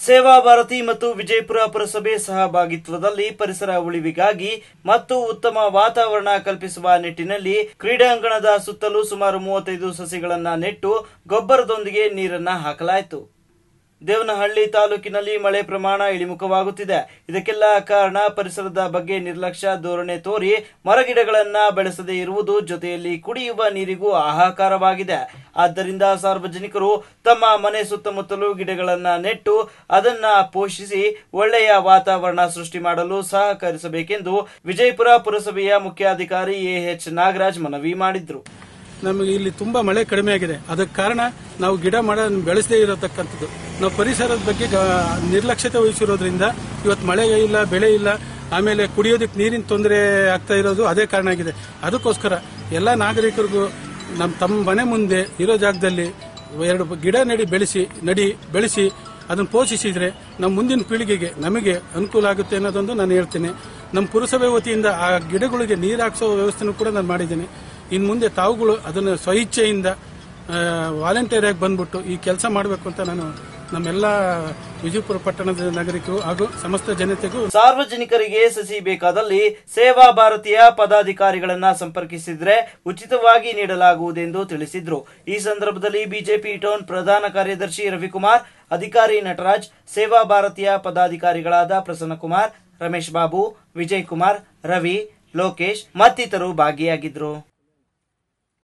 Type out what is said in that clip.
ಸೇವಾ ಭಾರತಿ ಮತ್ತು ವಿಜಯಪುರ ಪುರಸಭೆ ಸಹಭಾಗಿತ್ವದಲ್ಲಿ ಪರಿಸರ ಉಳಿವಿಗಾಗಿ ಮತ್ತು ಉತ್ತಮ ವಾತಾವರಣ ಕಲ್ಪಿಸುವ ನಿಟ್ಟಿನಲ್ಲಿ ಕ್ರೀಡಾಂಗಣದ ಸುತ್ತಲೂ ಸುಮಾರು ಮೂವತ್ತೈದು ಸಸಿಗಳನ್ನ ನೆಟ್ಟು ಗೊಬ್ಬರದೊಂದಿಗೆ ನೀರನ್ನ ಹಾಕಲಾಯಿತು ದೇವನಹಳ್ಳಿ ತಾಲೂಕಿನಲ್ಲಿ ಮಳೆ ಪ್ರಮಾಣ ಇಳಿಮುಖವಾಗುತ್ತಿದೆ ಇದಕ್ಕೆಲ್ಲ ಕಾರಣ ಪರಿಸರದ ಬಗ್ಗೆ ನಿರ್ಲಕ್ಷ್ಯ ಧೋರಣೆ ತೋರಿ ಮರಗಿಡಗಳನ್ನ ಬೆಳೆಸದೇ ಇರುವುದು ಜೊತೆಯಲ್ಲಿ ಕುಡಿಯುವ ನೀರಿಗೂ ಹಾಹಾಕಾರವಾಗಿದೆ ಆದ್ದರಿಂದ ಸಾರ್ವಜನಿಕರು ತಮ್ಮ ಮನೆ ಸುತ್ತಮುತ್ತಲೂ ಗಿಡಗಳನ್ನ ನೆಟ್ಟು ಅದನ್ನ ಪೋಷಿಸಿ ಒಳ್ಳೆಯ ವಾತಾವರಣ ಸೃಷ್ಟಿ ಮಾಡಲು ಸಹಕರಿಸಬೇಕೆಂದು ವಿಜಯಪುರ ಪುರಸಭೆಯ ಮುಖ್ಯಾಧಿಕಾರಿ ಎಎಚ್ ನಾಗರಾಜ್ ಮನವಿ ಮಾಡಿದ್ರು ನಮಗೆ ಇಲ್ಲಿ ತುಂಬಾ ಮಳೆ ಕಡಿಮೆ ಆಗಿದೆ ಅದಕ್ಕೆ ಕಾರಣ ನಾವು ಗಿಡ ಮರ ಬೆಳೆಸದೇ ಇರತಕ್ಕಂಥದ್ದು ನಾವು ಪರಿಸರದ ಬಗ್ಗೆ ಗ- ನಿರ್ಲಕ್ಷ್ಯತೆ ವಹಿಸಿರೋದ್ರಿಂದ ಇವತ್ತು ಮಳೆ ಇಲ್ಲ ಬೆಳೆ ಇಲ್ಲ ಆಮೇಲೆ ಕುಡಿಯೋದಕ್ಕೆ ನೀರಿನ ತೊಂದರೆ ಆಗ್ತಾ ಇರೋದು ಅದೇ ಕಾರಣ ಆಗಿದೆ ಅದಕ್ಕೋಸ್ಕರ ಎಲ್ಲ ನಾಗರಿಕರಿಗೂ ನಮ್ಮ ತಮ್ಮ ಮನೆ ಮುಂದೆ ಇರೋ ಜಾಗದಲ್ಲಿ ಎರಡು ಗಿಡ ನಡಿ ಬೆಳೆಸಿ ನಡಿ ಬೆಳೆಸಿ ಅದನ್ನು ಪೋಷಿಸಿದ್ರೆ ನಮ್ಮ ಮುಂದಿನ ಪೀಳಿಗೆಗೆ ನಮಗೆ ಅನುಕೂಲ ಆಗುತ್ತೆ ಅನ್ನೋದೊಂದು ನಾನು ಹೇಳ್ತೇನೆ ನಮ್ಮ ಪುರಸಭೆ ವತಿಯಿಂದ ಆ ಗಿಡಗಳಿಗೆ ನೀರು ಹಾಕ್ಸೋ ವ್ಯವಸ್ಥೆನೂ ಕೂಡ ನಾನು ಮಾಡಿದ್ದೇನೆ ಇನ್ನು ಮುಂದೆ ತಾವುಗಳು ಅದನ್ನು ಸ್ವಇಚ್ಛೆಯಿಂದ ವಾಲಂಟಿಯರ್ ಆಗಿ ಬಂದ್ಬಿಟ್ಟು ಈ ಕೆಲಸ ಮಾಡಬೇಕು ಅಂತ ನಾನು ನಮ್ಮೆಲ್ಲ ವಿಜಯಪುರ ಪಟ್ಟಣದ ನಾಗರಿಕರು ಹಾಗೂ ಸಮಸ್ತ ಜನತೆಗೂ ಸಾರ್ವಜನಿಕರಿಗೆ ಸಸಿ ಬೇಕಾದಲ್ಲಿ ಸೇವಾ ಭಾರತೀಯ ಪದಾಧಿಕಾರಿಗಳನ್ನ ಸಂಪರ್ಕಿಸಿದ್ರೆ ಉಚಿತವಾಗಿ ನೀಡಲಾಗುವುದೆಂದು ತಿಳಿಸಿದ್ರು ಈ ಸಂದರ್ಭದಲ್ಲಿ ಬಿಜೆಪಿ ಟೌನ್ ಪ್ರಧಾನ ಕಾರ್ಯದರ್ಶಿ ರವಿಕುಮಾರ್ ಅಧಿಕಾರಿ ನಟರಾಜ್ ಸೇವಾ ಭಾರತೀಯ ಪದಾಧಿಕಾರಿಗಳಾದ ಪ್ರಸನ್ನಕುಮಾರ್ ರಮೇಶ್ ಬಾಬು ವಿಜಯ್ ಕುಮಾರ್ ರವಿ ಲೋಕೇಶ್ ಮತ್ತಿತರರು ಭಾಗಿಯಾಗಿದ್ರು